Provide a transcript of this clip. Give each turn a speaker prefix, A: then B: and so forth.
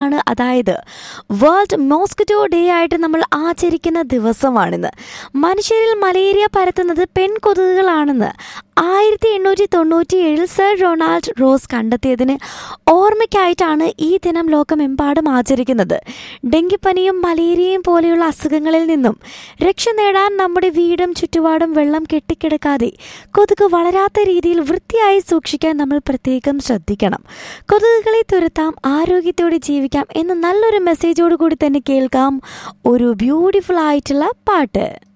A: ആണ് അതായത് world mosquito day ആയിട്ട് നമ്മൾ ആചരിക്കുന്ന ദിവസമാണിന്ന് മനുഷ്യരിൽ മലേറിയ പരത്തുന്നത് പെൺകൊതുകുകളാണെന്ന് ആയിരത്തി എണ്ണൂറ്റി തൊണ്ണൂറ്റി ഏഴിൽ സർ റൊണാൾഡ് റോസ് കണ്ടെത്തിയതിന് ഓർമ്മയ്ക്കായിട്ടാണ് ഈ ദിനം ലോകമെമ്പാടും ആചരിക്കുന്നത് ഡെങ്കിപ്പനിയും മലേറിയയും പോലെയുള്ള അസുഖങ്ങളിൽ നിന്നും രക്ഷ നേടാൻ നമ്മുടെ വീടും ചുറ്റുപാടും വെള്ളം കെട്ടിക്കിടക്കാതെ കൊതുക് വളരാത്ത രീതിയിൽ വൃത്തിയായി സൂക്ഷിക്കാൻ നമ്മൾ പ്രത്യേകം ശ്രദ്ധിക്കണം കൊതുകുകളെ തുരത്താം ആരോഗ്യത്തോടെ ജീവിക്കാം എന്ന നല്ലൊരു മെസ്സേജോട് കൂടി തന്നെ കേൾക്കാം ഒരു ബ്യൂട്ടിഫുൾ ആയിട്ടുള്ള പാട്ട്